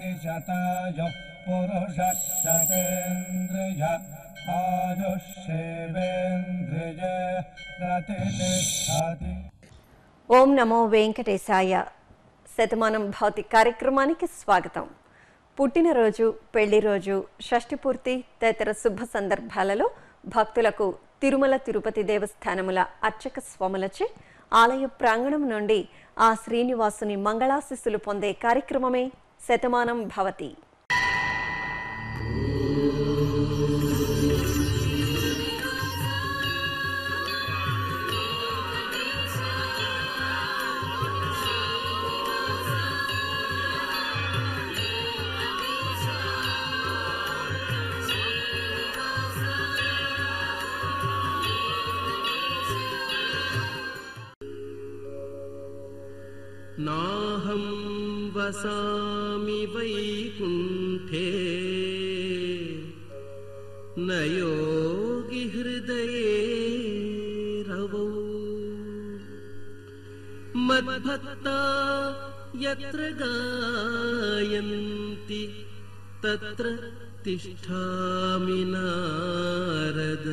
शतायुः पुरुषः शतेन्द्रिय आयुष्येवेन्द्रिय प्रतिष्ठति ఓం నమో వెంకటేశాయ శతమానం భౌతి కార్యక్రమానికి స్వాగతం పుట్టినరోజు పెళ్లి రోజు షష్ఠి పూర్తి తదితర శుభ సందర్భాలలో భక్తులకు తిరుమల తిరుపతి దేవస్థానముల అర్చక స్వాములచే ఆలయ ప్రాంగణం నుండి ఆ శ్రీనివాసుని మంగళాశిస్సులు పొందే కార్యక్రమమే శతమానం భవతి नाहं वसामि वैकुण्ठे न योगि हृदये रवौ मद्भक्ता यत्र गायन्ति तत्र तिष्ठामि नारद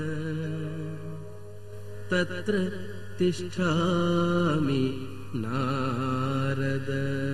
तत्र तिष्ठामि नारद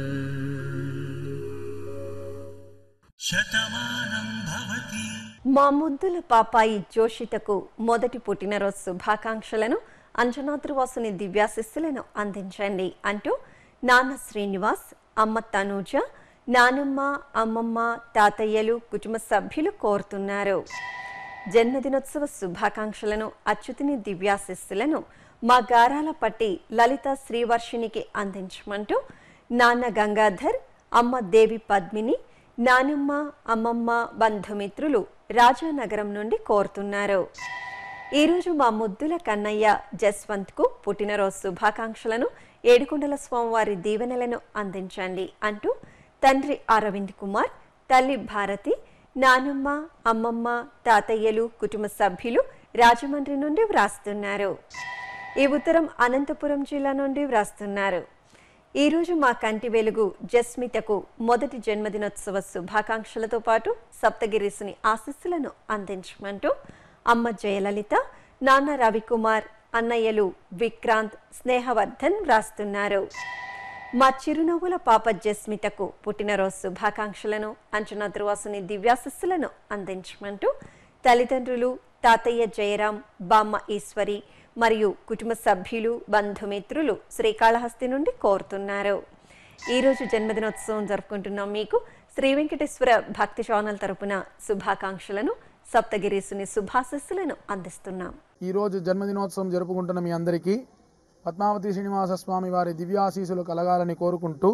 మా ముద్దుల పాపాయి జోషితకు మొదటి పుట్టినరోజు శుభాకాంక్షలను అంజనాద్రివాసుని దివ్యాశిస్సులను అందించండి అంటూ నాన్న శ్రీనివాస్ అమ్మ తనూజ నానమ్మ అమ్మమ్మ తాతయ్యలు కుటుంబ సభ్యులు కోరుతున్నారు జన్మదినోత్సవ శుభాకాంక్షలను అచ్యుతిని దివ్యాశిస్సులను మా గారాల పట్టి లలిత శ్రీవర్షినికి అందించమంటూ నాన్న గంగాధర్ అమ్మ దేవి పద్మిని నానమ్మ అమ్మమ్మ బంధుమిత్రులు రాజానగరం నుండి కోరుతున్నారు ఈరోజు మా ముద్దుల కన్నయ్య జస్వంత్కు పుట్టినరోజు శుభాకాంక్షలను ఏడుకొండల స్వామివారి దీవెనలను అందించండి అంటూ తండ్రి అరవింద్ కుమార్ తల్లి భారతి నానమ్మ అమ్మమ్మ తాతయ్యలు కుటుంబ సభ్యులు రాజమండ్రి నుండి వ్రాస్తున్నారు ఈ ఉత్తరం అనంతపురం జిల్లా నుండి వ్రాస్తున్నారు ఈరోజు మా కంటి వెలుగు జస్మితకు మొదటి జన్మదినోత్సవ శుభాకాంక్షలతో పాటు సప్తగిరీసుని ఆశీస్సులను అందించమంటూ అమ్మ జయలలిత నాన్న రవికుమార్ అన్నయ్యలు విక్రాంత్ స్నేహవర్ధన్ వ్రాస్తున్నారు మా చిరునవ్వుల పాప జస్మితకు పుట్టినరోజు శుభాకాంక్షలను అంచనా ధ్రువాసుని దివ్యాశస్సులను అందించమంటూ తల్లిదండ్రులు తాతయ్య జయరాం బామ్మ ఈశ్వరి మరియు కుటుంబ సభ్యులు బంధుమిత్రులు శ్రీకాళహస్తి నుండి కోరుతున్నారు ఈరోజు జన్మదినోత్సవం జరుపుకుంటున్నాం మీకు శ్రీ వెంకటేశ్వర భక్తి ఛానల్ తరపున శుభాకాంక్షలను సప్తగిరీసుని శుభాశస్సులను అందిస్తున్నాం ఈరోజు జన్మదినోత్సవం జరుపుకుంటున్న మీ అందరికీ పద్మావతి శ్రీనివాస స్వామి వారి దివ్యాశీసులు కలగాలని కోరుకుంటూ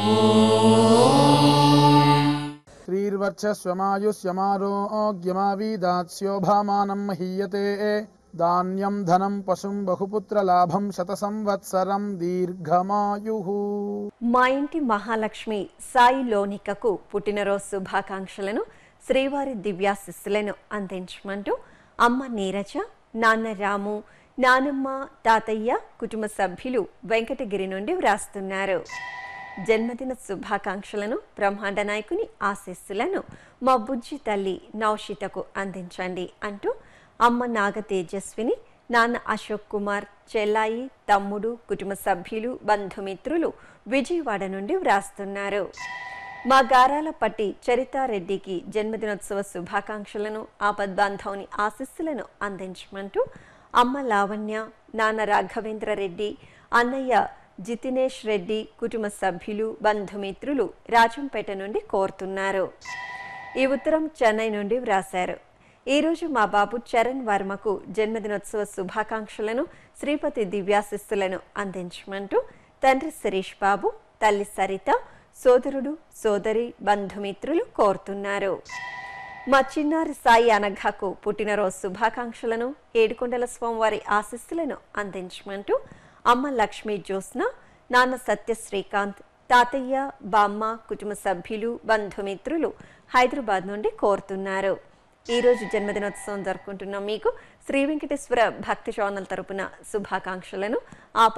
శ్రీర్వర్చస్వమాయుష్యమారోగ్యమావీదాస్యోభామానం మహీయతే ధాన్యం ధనం పశుం బహుపుత్ర లాభం శత సంవత్సరం దీర్ఘమాయు మా ఇంటి మహాలక్ష్మి సాయి లోనికకు పుట్టినరోజు శుభాకాంక్షలను శ్రీవారి దివ్యాశిస్సులను అందించమంటూ అమ్మ నీరజ నాన్న రాము నానమ్మ తాతయ్య కుటుంబ సభ్యులు వెంకటగిరి నుండి వ్రాస్తున్నారు జన్మదిన శుభాకాంక్షలను బ్రహ్మాండ నాయకుని ఆశీస్సులను మా బుజ్జి తల్లి నౌషితకు అందించండి అంటూ అమ్మ నాగ తేజస్విని నాన్న అశోక్ కుమార్ చెల్లాయి తమ్ముడు కుటుంబ సభ్యులు బంధుమిత్రులు విజయవాడ నుండి వ్రాస్తున్నారు మా గారాల పట్టి చరితారెడ్డికి జన్మదినోత్సవ శుభాకాంక్షలను ఆపద్బాంధవుని ఆశీస్సులను అందించమంటూ అమ్మ లావణ్య నాన్న రాఘవేంద్ర రెడ్డి అన్నయ్య జితినేష్ రెడ్డి కుటుంబ సభ్యులు బంధుమిత్రులు రాజంపేట నుండి కోరుతున్నారు ఈ ఉత్తరం చెన్నై నుండి వ్రాశారు ఈరోజు మా బాబు చరణ్ వర్మకు జన్మదినోత్సవ శుభాకాంక్షలను శ్రీపతి దివ్యాశిస్సులను అందించమంటూ తండ్రి శిరీష్ బాబు తల్లి సరిత సోదరుడు సోదరి బంధుమిత్రులు కోరుతున్నారు మా చిన్నారి సాయి అనఘకు పుట్టినరోజు శుభాకాంక్షలను ఏడుకొండల స్వామివారి ఆశీస్సులను అందించమంటూ అమ్మ లక్ష్మీ జ్యోత్స్న నాన్న సత్య శ్రీకాంత్ తాతయ్య బామ్మ కుటుంబ సభ్యులు బంధుమిత్రులు హైదరాబాద్ నుండి కోరుతున్నారు ఈరోజు జన్మదినోత్సవం జరుపుకుంటున్న మీకు శ్రీ వెంకటేశ్వర భక్తి ఛానల్ తరపున శుభాకాంక్షలను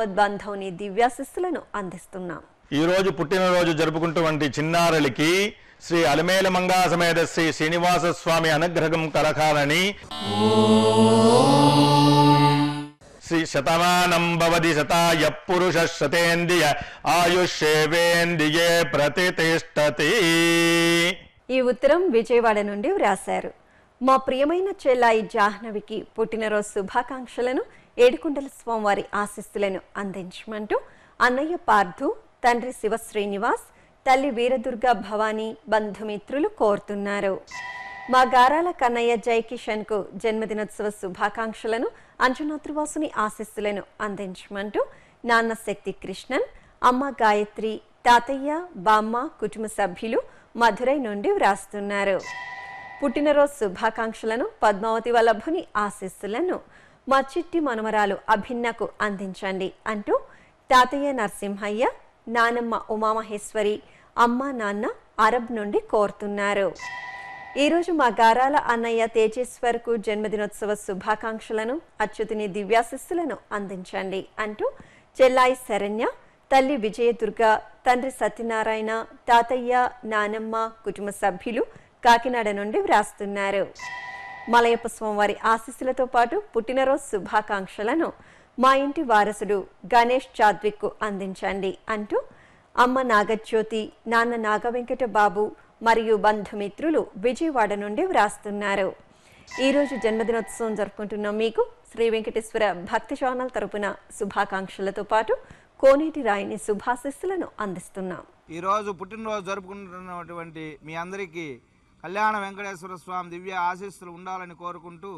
ఆపద్బాంధవుని దివ్యాశిస్సులను అందిస్తున్నాం ఈ రోజు పుట్టినరోజు జరుపుకుంటున్నటువంటి చిన్నారులకి శ్రీ అలమేల మంగా సమేత శ్రీ శ్రీనివాస స్వామి అనుగ్రహం కలకాలని శ్రీ శతమానం భవతి శతాయ పురుష శతేంద్రియ ఆయుష్యేవేంద్రియే ప్రతిష్టతి ఈ ఉత్తరం విజయవాడ నుండి వ్రాశారు మా ప్రియమైన చెల్లాయి జాహ్నవికి పుట్టినరోజు శుభాకాంక్షలను ఏడుకొండల స్వామివారి ఆశీస్సులను అందించమంటూ అన్నయ్య పార్థు తండ్రి శివ శ్రీనివాస్ తల్లి వీరదుర్గ భవానీ బంధుమిత్రులు కోరుతున్నారు మా గారాల కన్నయ్య జై కిషన్కు జన్మదినోత్సవ శుభాకాంక్షలను అంజనాద్రివాసుని ఆశీస్సులను అందించమంటూ నాన్న శక్తి కృష్ణన్ అమ్మ గాయత్రి తాతయ్య బామ్మ కుటుంబ సభ్యులు మధురై నుండి వ్రాస్తున్నారు పుట్టినరోజు శుభాకాంక్షలను పద్మావతి వల్లభుని ఆశీస్సులను మా చిట్టి మనమరాలు అభిన్నకు అందించండి అంటూ తాతయ్య నరసింహయ్య నానమ్మ ఉమామహేశ్వరి అమ్మ నాన్న అరబ్ నుండి కోరుతున్నారు ఈరోజు మా గారాల అన్నయ్య తేజేశ్వర్కు జన్మదినోత్సవ శుభాకాంక్షలను అచ్యుతుని దివ్యాశిస్సులను అందించండి అంటూ చెల్లాయి శరణ్య తల్లి విజయదుర్గ తండ్రి సత్యనారాయణ తాతయ్య నానమ్మ కుటుంబ సభ్యులు కాకినాడ నుండి వ్రాస్తున్నారు మలయప్ప స్వామివారి ఆశీస్సులతో పాటు పుట్టినరోజు శుభాకాంక్షలను మా ఇంటి వారసుడు గణేష్ చాద్విక్కు అందించండి అంటూ అమ్మ నాగజ్యోతి నాన్న నాగవెంకట బాబు మరియు బంధుమిత్రులు విజయవాడ నుండి వ్రాస్తున్నారు ఈరోజు జన్మదినోత్సవం జరుపుకుంటున్న మీకు శ్రీ వెంకటేశ్వర భక్తి ఛానల్ తరపున శుభాకాంక్షలతో పాటు కోనేటి రాయిని శుభాశిస్సులను అందిస్తున్నాం ఈరోజు పుట్టినరోజు జరుపుకుంటున్నటువంటి మీ అందరికీ కళ్యాణ వెంకటేశ్వర స్వామి దివ్య ఆశీస్సులు ఉండాలని కోరుకుంటూ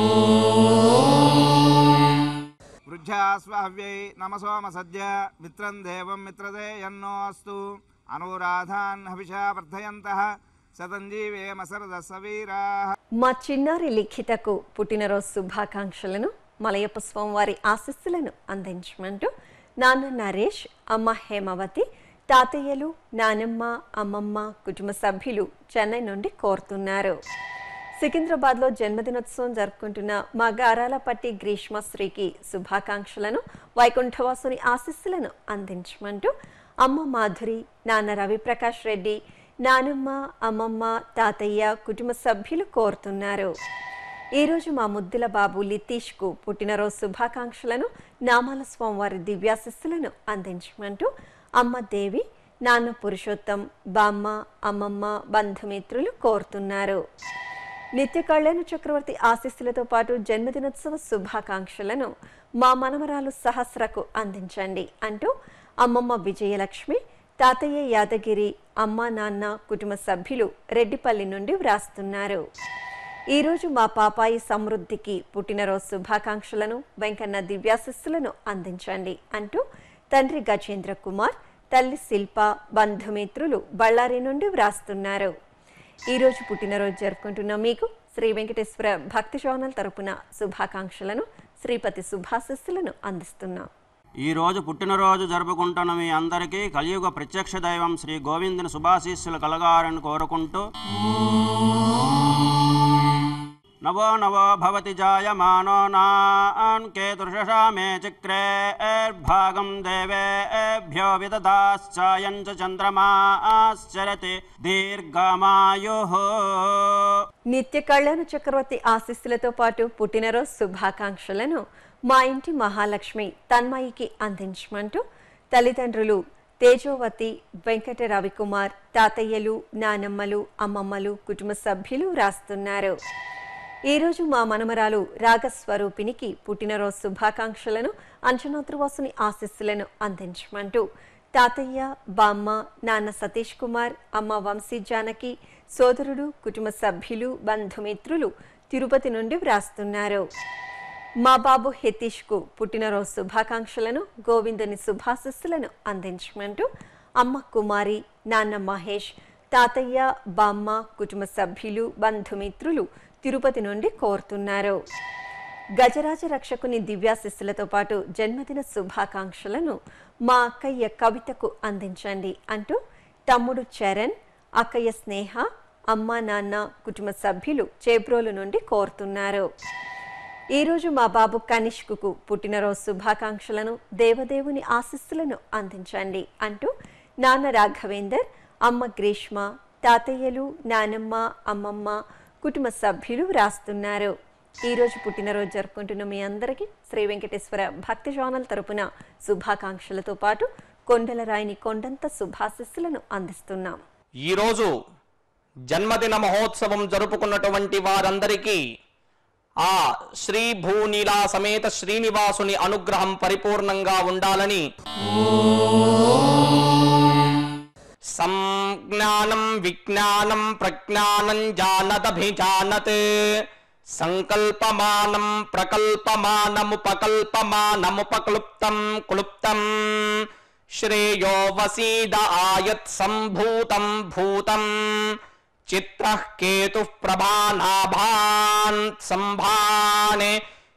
వృద్ధాస్వావ్యై నమసోమ సద్య మిత్రం దేవం మిత్రదే ఎన్నో అస్తు అనురాధాన్ హవిషా వర్ధయంత శతంజీవేమ సరద సవీరా మా చిన్నారి లిఖితకు పుట్టినరోజు శుభాకాంక్షలను మలయప్ప స్వామివారి ఆశీస్సులను అందించమంటూ నాన్న నరేష్ అమ్మ హేమవతి తాతయ్యలు నానమ్మ అమ్మమ్మ కుటుంబ సభ్యులు చెన్నై నుండి కోరుతున్నారు సికింద్రాబాద్లో జన్మదినోత్సవం జరుపుకుంటున్న మా గారాలపట్టి గ్రీష్మశ్రీకి శుభాకాంక్షలను వైకుంఠవాసుని ఆశీస్సులను అందించమంటూ అమ్మ మాధురి నాన్న రవిప్రకాష్ రెడ్డి నానమ్మ అమ్మమ్మ తాతయ్య కుటుంబ సభ్యులు కోరుతున్నారు ఈరోజు మా ముద్దుల బాబు లితీష్కు పుట్టినరోజు శుభాకాంక్షలను నామాల స్వామివారి దివ్యాశిస్సులను అందించమంటూ అమ్మ దేవి నాన్న పురుషోత్తం బామ్మ అమ్మమ్మ బంధుమిత్రులు కోరుతున్నారు నిత్య కళ్యాణ చక్రవర్తి ఆశీస్సులతో పాటు జన్మదినోత్సవ శుభాకాంక్షలను మా మనమరాలు సహస్రకు అందించండి అంటూ అమ్మమ్మ విజయలక్ష్మి తాతయ్య యాదగిరి అమ్మ నాన్న కుటుంబ సభ్యులు రెడ్డిపల్లి నుండి వ్రాస్తున్నారు ఈరోజు మా పాపాయి సమృద్ధికి పుట్టినరోజు శుభాకాంక్షలను వెంకన్న దివ్యాశిస్సులను అందించండి అంటూ తండ్రి గజేంద్ర కుమార్ తల్లి శిల్ప బంధుమిత్రులు బళ్ళారి నుండి వ్రాస్తున్నారు ఈరోజు పుట్టినరోజు జరుపుకుంటున్న మీకు శ్రీ వెంకటేశ్వర భక్తి ఛానల్ తరపున శుభాకాంక్షలను శ్రీపతి శుభాశిస్సులను అందిస్తున్నాం ఈ రోజు పుట్టినరోజు జరుపుకుంటున్న మీ అందరికీ కలియుగ ప్రత్యక్ష దైవం శ్రీ గోవిందుని శుభాశీస్సులు కలగాలని కోరుకుంటూ నవో నవో భవతి జాయమానో నాన్ కేతుర్షషా మే చక్రేర్భాగం దేవేభ్యో విదదాశ్చాయం చ చంద్రమాశ్చరతి దీర్ఘమాయుః నిత్య కళ్యాణ చక్రవర్తి ఆశీస్సులతో పాటు పుట్టినరోజు శుభాకాంక్షలను మా ఇంటి మహాలక్ష్మి తన్మయికి అందించమంటూ తల్లిదండ్రులు తేజోవతి వెంకట రవికుమార్ తాతయ్యలు నానమ్మలు అమ్మమ్మలు కుటుంబ సభ్యులు వ్రాస్తున్నారు ఈరోజు మా మనమరాలు రాగస్వరూపినికి పుట్టినరోజు శుభాకాంక్షలను అంచనాద్రువాసుని ఆశీస్సులను అందించమంటూ తాతయ్య బామ్మ నాన్న సతీష్ కుమార్ అమ్మ వంశీ జానకి సోదరుడు కుటుంబ సభ్యులు బంధుమిత్రులు తిరుపతి నుండి వ్రాస్తున్నారు మా బాబు హెతీష్కు పుట్టినరోజు శుభాకాంక్షలను గోవిందుని శుభాశస్సులను అందించమంటూ అమ్మ కుమారి నాన్న మహేష్ తాతయ్య బామ్మ కుటుంబ సభ్యులు బంధుమిత్రులు తిరుపతి నుండి కోరుతున్నారు గజరాజ రక్షకుని దివ్యాశిస్సులతో పాటు జన్మదిన శుభాకాంక్షలను మా అక్కయ్య కవితకు అందించండి అంటూ తమ్ముడు చరణ్ అక్కయ్య స్నేహ అమ్మ నాన్న కుటుంబ సభ్యులు చేబ్రోలు నుండి కోరుతున్నారు ఈరోజు మా బాబు కనిష్కుకు పుట్టినరోజు శుభాకాంక్షలను దేవదేవుని ఆశీస్సులను అందించండి అంటూ నాన్న రాఘవేందర్ అమ్మ గ్రీష్మ తాతయ్యలు నానమ్మ అమ్మమ్మ కుటుంబ సభ్యులు వ్రాస్తున్నారు ఈరోజు పుట్టినరోజు జరుపుకుంటున్న మీ అందరికీ శ్రీ వెంకటేశ్వర భక్తి ఛానల్ తరపున శుభాకాంక్షలతో పాటు కొండల రాయిని కొండంత శుభాశిస్సులను అందిస్తున్నాం ఈరోజు జన్మదిన మహోత్సవం జరుపుకున్నటువంటి వారందరికీ ఆ శ్రీ భూనీలా సమేత శ్రీనివాసుని అనుగ్రహం పరిపూర్ణంగా ఉండాలని సంజ్ఞానం విజ్ఞానం ప్రజ్ఞానం జానదభిజానత్ సంకల్పమానం ప్రకల్పమానముపకల్పమానముపక్లుప్తం క్లుప్తం శ్రేయో వసీద ఆయత్ సంభూతం భూతం చిత్రః కేతుః ప్రభానాభాన్ సంభానే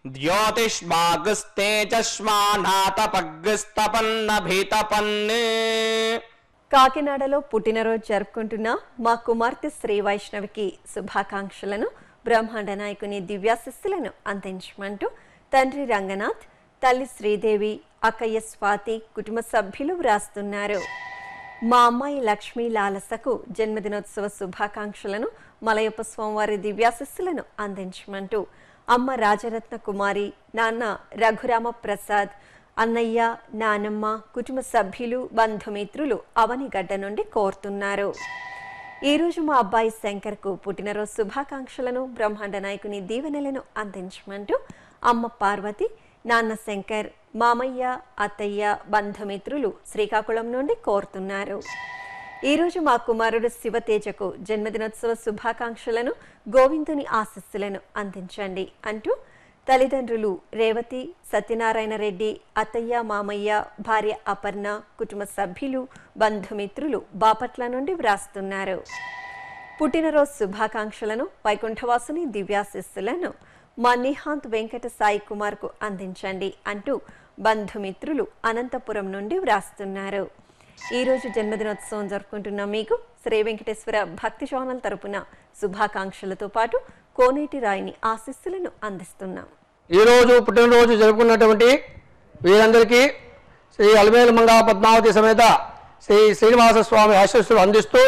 ద్యోతిష్మాగస్తేజస్మానాతపగ్స్తపన్నభితపన్నే కాకినాడలో పుట్టినరోజు జరుపుకుంటున్న మా కుమార్తె శ్రీ వైష్ణవికి శుభాకాంక్షలను బ్రహ్మాండ నాయకుని దివ్యాశిస్సులను అందించమంటూ తండ్రి రంగనాథ్ తల్లి శ్రీదేవి అక్కయ్య స్వాతి కుటుంబ సభ్యులు వ్రాస్తున్నారు మా అమ్మాయి లక్ష్మీ లాలసకు జన్మదినోత్సవ శుభాకాంక్షలను మలయప్ప స్వామివారి దివ్యాశిస్సులను అందించమంటూ అమ్మ రాజరత్న కుమారి నాన్న రఘురామ ప్రసాద్ అన్నయ్య నానమ్మ కుటుంబ సభ్యులు బంధుమిత్రులు అవనిగడ్డ నుండి కోరుతున్నారు ఈరోజు మా అబ్బాయి శంకర్కు పుట్టినరోజు శుభాకాంక్షలను బ్రహ్మాండ నాయకుని దీవెనలను అందించమంటూ అమ్మ పార్వతి నాన్న శంకర్ మామయ్య అత్తయ్య బంధుమిత్రులు శ్రీకాకుళం నుండి కోరుతున్నారు ఈరోజు మా కుమారుడు శివతేజకు జన్మదినోత్సవ శుభాకాంక్షలను గోవిందుని ఆశస్సులను అందించండి అంటూ తల్లిదండ్రులు రేవతి సత్యనారాయణ రెడ్డి అత్తయ్య మామయ్య భార్య అపర్ణ కుటుంబ సభ్యులు బంధుమిత్రులు బాపట్ల నుండి వ్రాస్తున్నారు పుట్టినరోజు శుభాకాంక్షలను వైకుంఠవాసుని దివ్యాశిస్సులను మా నిహాంత్ వెంకట సాయి కుమార్కు అందించండి అంటూ బంధుమిత్రులు అనంతపురం నుండి వ్రాస్తున్నారు ఈరోజు జన్మదినోత్సవం జరుపుకుంటున్న మీకు శ్రీ వెంకటేశ్వర భక్తి ఛానల్ తరపున శుభాకాంక్షలతో పాటు కోనేటి రాయిని ఆశీస్సులను అందిస్తున్నాం ఈరోజు పుట్టినరోజు జరుపుకున్నటువంటి వీరందరికీ శ్రీ అలమేలు మంగా పద్మావతి సమేత శ్రీ శ్రీనివాస స్వామి ఆశీస్సులు అందిస్తూ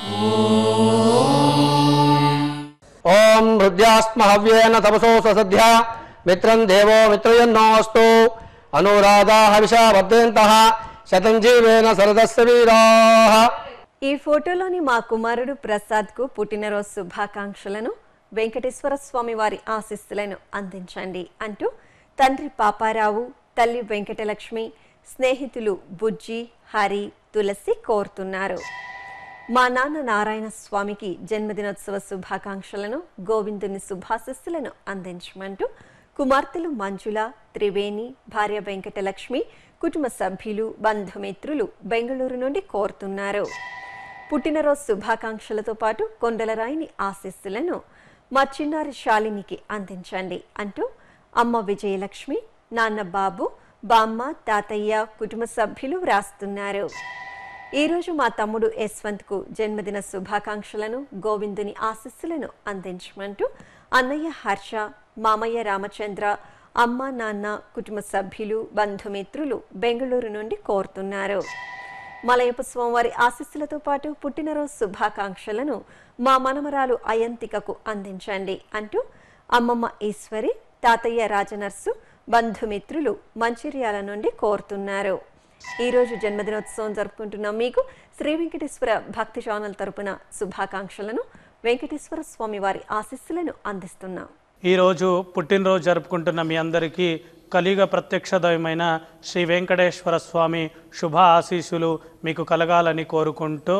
ఓం హృద్యాస్మ హవ్యేన తపసో ససధ్య మిత్రం దేవో మిత్రయన్నోస్తు అనురాధా హవిషా వర్ధయంత శతంజీవేన సరదస్య వీరా ఈ ఫోటోలోని మా కుమారుడు ప్రసాద్కు పుట్టినరోజు శుభాకాంక్షలను వెంకటేశ్వర స్వామి వారి ఆశీస్సులను అందించండి అంటూ తండ్రి పాపారావు తల్లి వెంకటలక్ష్మి స్నేహితులు బుజ్జి హరి తులసి కోరుతున్నారు మా నాన్న నారాయణ స్వామికి జన్మదినోత్సవ శుభాకాంక్షలను గోవిందుని శుభాశస్సులను అందించమంటూ కుమార్తెలు మంజుల త్రివేణి భార్య వెంకటలక్ష్మి కుటుంబ సభ్యులు బంధుమిత్రులు బెంగళూరు నుండి కోరుతున్నారు పుట్టినరోజు శుభాకాంక్షలతో పాటు కొండలరాయిని ఆశీస్సులను మా చిన్నారి శాలినికి అందించండి అంటూ అమ్మ విజయలక్ష్మి నాన్న బాబు బామ్మ తాతయ్య కుటుంబ సభ్యులు వ్రాస్తున్నారు ఈరోజు మా తమ్ముడు యశ్వంత్కు జన్మదిన శుభాకాంక్షలను గోవిందుని ఆశీస్సులను అందించమంటూ అన్నయ్య హర్ష మామయ్య రామచంద్ర అమ్మ నాన్న కుటుంబ సభ్యులు బంధుమిత్రులు బెంగళూరు నుండి కోరుతున్నారు మలయప్ప స్వామివారి ఆశీస్సులతో పాటు పుట్టినరోజు శుభాకాంక్షలను మా మనమరాలు అయంతికకు అందించండి అంటూ అమ్మమ్మ ఈశ్వరి తాతయ్య రాజనర్సు బంధుమిత్రులు మంచిర్యాల నుండి కోరుతున్నారు ఈరోజు జన్మదినోత్సవం జరుపుకుంటున్న మీకు శ్రీ వెంకటేశ్వర భక్తి ఛానల్ తరపున శుభాకాంక్షలను వెంకటేశ్వర స్వామి వారి ఆశీస్సులను అందిస్తున్నాం ఈరోజు పుట్టినరోజు జరుపుకుంటున్న మీ అందరికీ కలియుగ ప్రత్యక్ష దైవమైన శ్రీ వెంకటేశ్వర స్వామి శుభ ఆశీస్సులు మీకు కలగాలని కోరుకుంటూ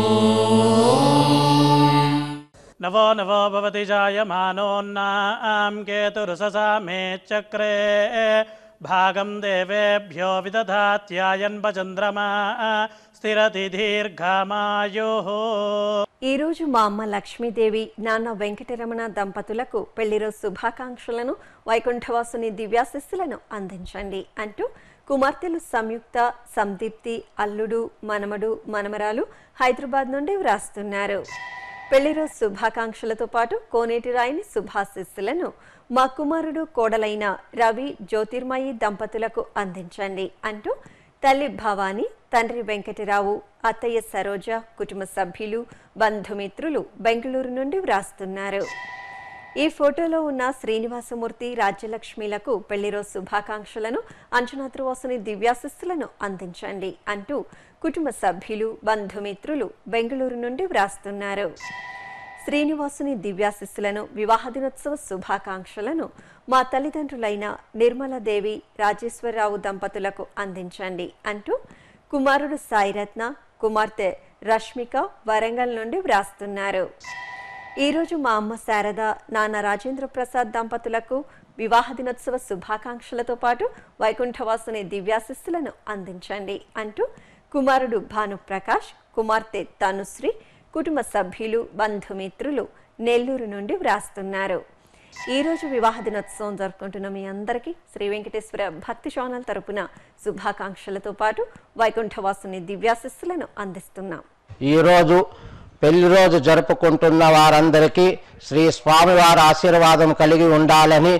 నవో నవో భవతి జాయమానోన్నాం కేతురుససా మే చక్రే భాగం దేవేభ్యో విదధాత్యాయన్ చంద్రమా స్థిరతి దీర్ఘమాయో ఈరోజు మా అమ్మ లక్ష్మీదేవి నాన్న వెంకటరమణ దంపతులకు పెళ్లిరోజు శుభాకాంక్షలను వైకుంఠవాసుని దివ్యాశిస్సులను అందించండి అంటూ కుమార్తెలు సంయుక్త సందీప్తి అల్లుడు మనమడు మనమరాలు హైదరాబాద్ నుండి వ్రాస్తున్నారు పెళ్లిరోజు శుభాకాంక్షలతో పాటు కోనేటి రాయిని శుభాశిస్సులను మా కుమారుడు కోడలైన రవి జ్యోతిర్మయి దంపతులకు అందించండి అంటూ తల్లి భవాని తండ్రి వెంకటరావు అత్తయ్య సరోజ కుటుంబ సభ్యులు బంధుమిత్రులు బెంగళూరు నుండి వ్రాస్తున్నారు ఈ ఫోటోలో ఉన్న శ్రీనివాసమూర్తి రాజ్యలక్ష్మిలకు పెళ్లిరోజు శుభాకాంక్షలను అంచనాద్రువాసుని దివ్యాశిస్సులను అందించండి అంటూ కుటుంబ సభ్యులు బంధుమిత్రులు బెంగళూరు నుండి వ్రాస్తున్నారు శ్రీనివాసుని దివ్యాశిస్సులను వివాహ దినోత్సవ శుభాకాంక్షలను మా తల్లిదండ్రులైన నిర్మలదేవి రాజేశ్వరరావు దంపతులకు అందించండి అంటూ కుమారుడు సాయిరత్న కుమార్తె రష్మిక వరంగల్ నుండి వ్రాస్తున్నారు ఈరోజు మా అమ్మ శారద నాన్న రాజేంద్ర ప్రసాద్ దంపతులకు వివాహ దినోత్సవ శుభాకాంక్షలతో పాటు వైకుంఠవాసుని దివ్యాశిస్సులను అందించండి అంటూ కుమారుడు భానుప్రకాష్ కుమార్తె తనుశ్రీ కుటుంబ సభ్యులు బంధుమిత్రులు నెల్లూరు నుండి వ్రాస్తున్నారు ఈరోజు వివాహ దినోత్సవం జరుపుకుంటున్న మీ అందరికీ శ్రీ వెంకటేశ్వర భక్తి ఛానల్ తరపున శుభాకాంక్షలతో పాటు వైకుంఠవాసుని దివ్యాశిస్సులను అందిస్తున్నాం ఈరోజు పెళ్లి రోజు జరుపుకుంటున్న వారందరికీ శ్రీ స్వామివారి ఆశీర్వాదం కలిగి ఉండాలని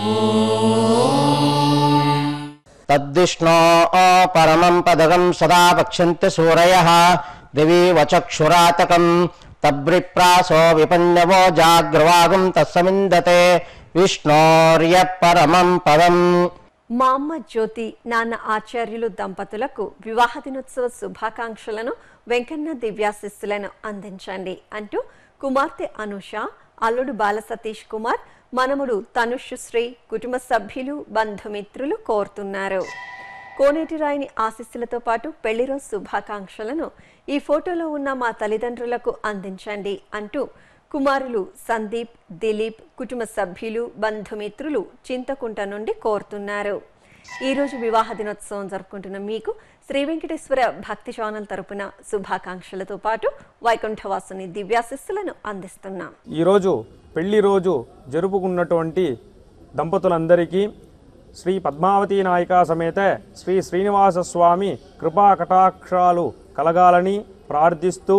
తద్విష్ణో పరమం పదగం సదా వక్ష్యంతి సూరయ దివి వచక్షురాతకం తబ్రిప్రాసో విపన్నవో జాగ్రవాగం తస్సమిందతే విష్ణోర్య పరమం పదం మా అమ్మ జ్యోతి నాన్న ఆచార్యులు దంపతులకు వివాహ దినోత్సవ శుభాకాంక్షలను వెంకన్న దివ్యాశిస్సులను అందించండి అంటూ కుమార్తె అనుష అల్లుడు బాల సతీష్ కుమార్ మనముడు తనుష్శ్రీ కుటుంబ సభ్యులు బంధుమిత్రులు కోరుతున్నారు కోనేటి రాయిని ఆశీస్సులతో పాటు పెళ్లిరోజు శుభాకాంక్షలను ఈ ఫోటోలో ఉన్న మా తల్లిదండ్రులకు అందించండి అంటూ కుమారులు సందీప్ దిలీప్ కుటుంబ సభ్యులు బంధుమిత్రులు చింతకుంట నుండి కోరుతున్నారు ఈరోజు వివాహ దినోత్సవం జరుపుకుంటున్న మీకు శ్రీ వెంకటేశ్వర భక్తి ఛానల్ తరపున శుభాకాంక్షలతో పాటు వైకుంఠవాసుని దివ్యాశిస్సులను అందిస్తున్నాం ఈరోజు పెళ్లి రోజు జరుపుకున్నటువంటి దంపతులందరికీ శ్రీ పద్మావతి నాయిక సమేత శ్రీ శ్రీనివాస స్వామి కృపా కటాక్షాలు కలగాలని ప్రార్థిస్తూ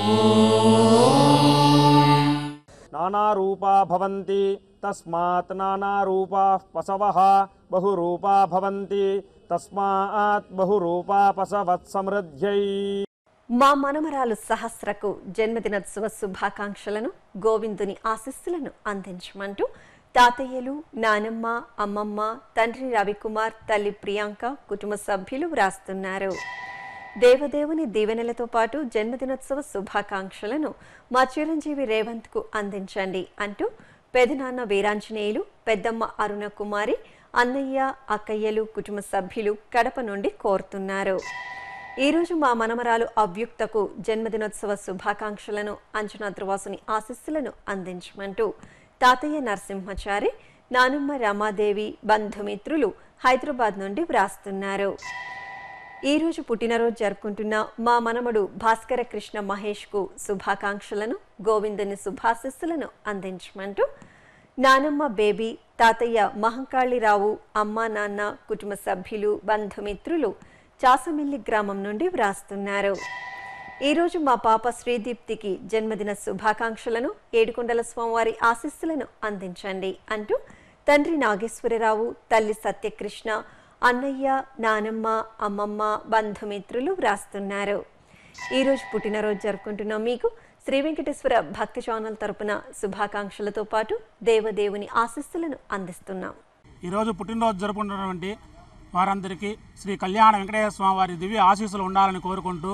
నానారూపా భవంతి తస్మాత్ నానారూపా పశవః బహురూపా భవంతి తస్మాత్ బహురూపా పశవత్ సమృద్ధ్యై మా మనమరాలు సహస్రకు జన్మదినోత్సవ శుభాకాంక్షలను గోవిందుని ఆశీస్సులను అందించమంటూ తాతయ్యలు నానమ్మ అమ్మమ్మ తండ్రి రవికుమార్ తల్లి ప్రియాంక కుటుంబ సభ్యులు వ్రాస్తున్నారు దేవదేవుని దీవెనలతో పాటు జన్మదినోత్సవ శుభాకాంక్షలను మా చిరంజీవి రేవంత్కు అందించండి అంటూ పెదనాన్న వీరాంజనేయులు పెద్దమ్మ అరుణ కుమారి అన్నయ్య అక్కయ్యలు కుటుంబ సభ్యులు కడప నుండి కోరుతున్నారు ఈరోజు మా మనమరాలు అవ్యుక్తకు జన్మదినోత్సవ శుభాకాంక్షలను అంచనా ధ్రువాసుని ఆశీస్సులను అందించమంటూ తాతయ్య నరసింహచారి నానమ్మ రమాదేవి బంధుమిత్రులు హైదరాబాద్ నుండి వ్రాస్తున్నారు ఈరోజు పుట్టినరోజు జరుపుకుంటున్న మా మనమడు భాస్కర కృష్ణ మహేష్కు శుభాకాంక్షలను గోవిందుని శుభాశిస్సులను అందించమంటూ నానమ్మ బేబీ తాతయ్య మహంకాళిరావు అమ్మ నాన్న కుటుంబ సభ్యులు బంధుమిత్రులు చాసమిల్లి గ్రామం నుండి వ్రాస్తున్నారు ఈరోజు మా పాప శ్రీదీప్తికి జన్మదిన శుభాకాంక్షలను ఏడుకొండల స్వామివారి ఆశీస్సులను అందించండి అంటూ తండ్రి నాగేశ్వరరావు తల్లి సత్యకృష్ణ అన్నయ్య నానమ్మ అమ్మమ్మ బంధుమిత్రులు వ్రాస్తున్నారు ఈరోజు పుట్టినరోజు జరుపుకుంటున్న మీకు శ్రీ వెంకటేశ్వర భక్తి ఛానల్ తరపున శుభాకాంక్షలతో పాటు దేవదేవుని ఆశీస్సులను అందిస్తున్నాం ఈరోజు పుట్టినరోజు జరుపుకుంటున్నటువంటి వారందరికీ శ్రీ కళ్యాణ వెంకటేశ్వర స్వామి వారి దివ్య ఆశీస్సులు ఉండాలని కోరుకుంటూ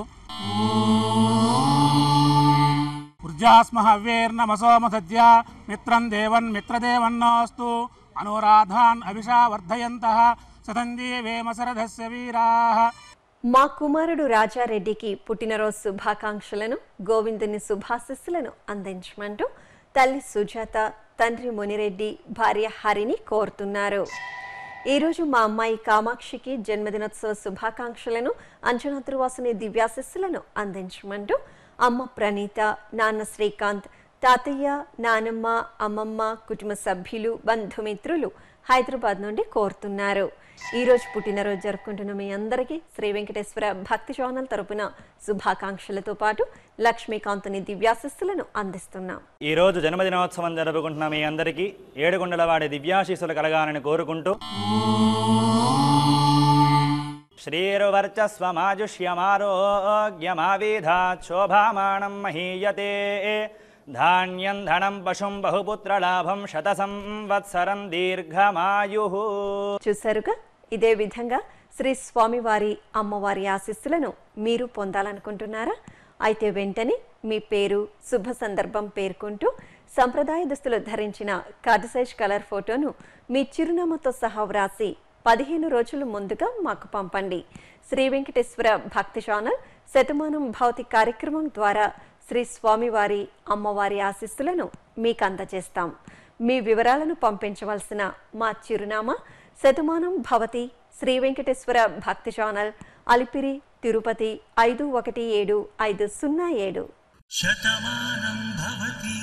ఊర్జాస్మ హవ్యేర్నమసోమ సద్య మిత్రం దేవన్ మిత్రదేవన్నోస్తు అనురాధాన్ అభిషా వర్ధయంత సతంజీవేమ శరథస్య వీరాః మా కుమారుడు రాజారెడ్డికి పుట్టినరోజు శుభాకాంక్షలను గోవిందుని శుభాశిస్సులను అందించమంటూ తల్లి సుజాత తండ్రి మునిరెడ్డి భార్య హరిని కోరుతున్నారు ఈరోజు మా అమ్మాయి కామాక్షికి జన్మదినోత్సవ శుభాకాంక్షలను అంజనాద్రివాసుని దివ్యాశిస్సులను అందించమంటూ అమ్మ ప్రణీత నాన్న శ్రీకాంత్ తాతయ్య నానమ్మ అమ్మమ్మ కుటుంబ సభ్యులు బంధుమిత్రులు హైదరాబాద్ నుండి కోరుతున్నారు ఈరోజు పుట్టినరోజు జరుపుకుంటున్న మీ అందరికీ శ్రీ వెంకటేశ్వర భక్తి ఛానల్ తరపున శుభాకాంక్షలతో పాటు లక్ష్మీకాంతుని దివ్యాశిస్సులను అందిస్తున్నాం ఈ రోజు జన్మదినోత్సవం జరుపుకుంటున్న మీ అందరికీ ఏడుకొండల వాడి దివ్యాశీస్సులు కలగాలని కోరుకుంటూ श्रीर्वर्चस्वमाजुष्यमारोग्यमाविधात् शोभामानं महीयते धान्यं धनं पशुं बहुपुत्रलाभं शतसंवत्सरं दीर्घमायुः చూశారుగా ఇదే విధంగా శ్రీ స్వామివారి అమ్మవారి ఆశీస్సులను మీరు పొందాలనుకుంటున్నారా అయితే వెంటనే మీ పేరు శుభ సందర్భం పేర్కొంటూ సంప్రదాయ దుస్తులు ధరించిన కార్డు సైజ్ కలర్ ఫోటోను మీ చిరునామాతో సహా వ్రాసి పదిహేను రోజుల ముందుగా మాకు పంపండి శ్రీ వెంకటేశ్వర భక్తి ఛానల్ శతమానం భౌతి కార్యక్రమం ద్వారా శ్రీ స్వామివారి అమ్మవారి ఆశీస్సులను మీకు అందజేస్తాం మీ వివరాలను పంపించవలసిన మా చిరునామా శతమానం భవతి శ్రీ వెంకటేశ్వర భక్తి ఛానల్ అలిపిరి తిరుపతి ఐదు ఒకటి ఏడు ఐదు సున్నా ఏడు శతమానం భవతి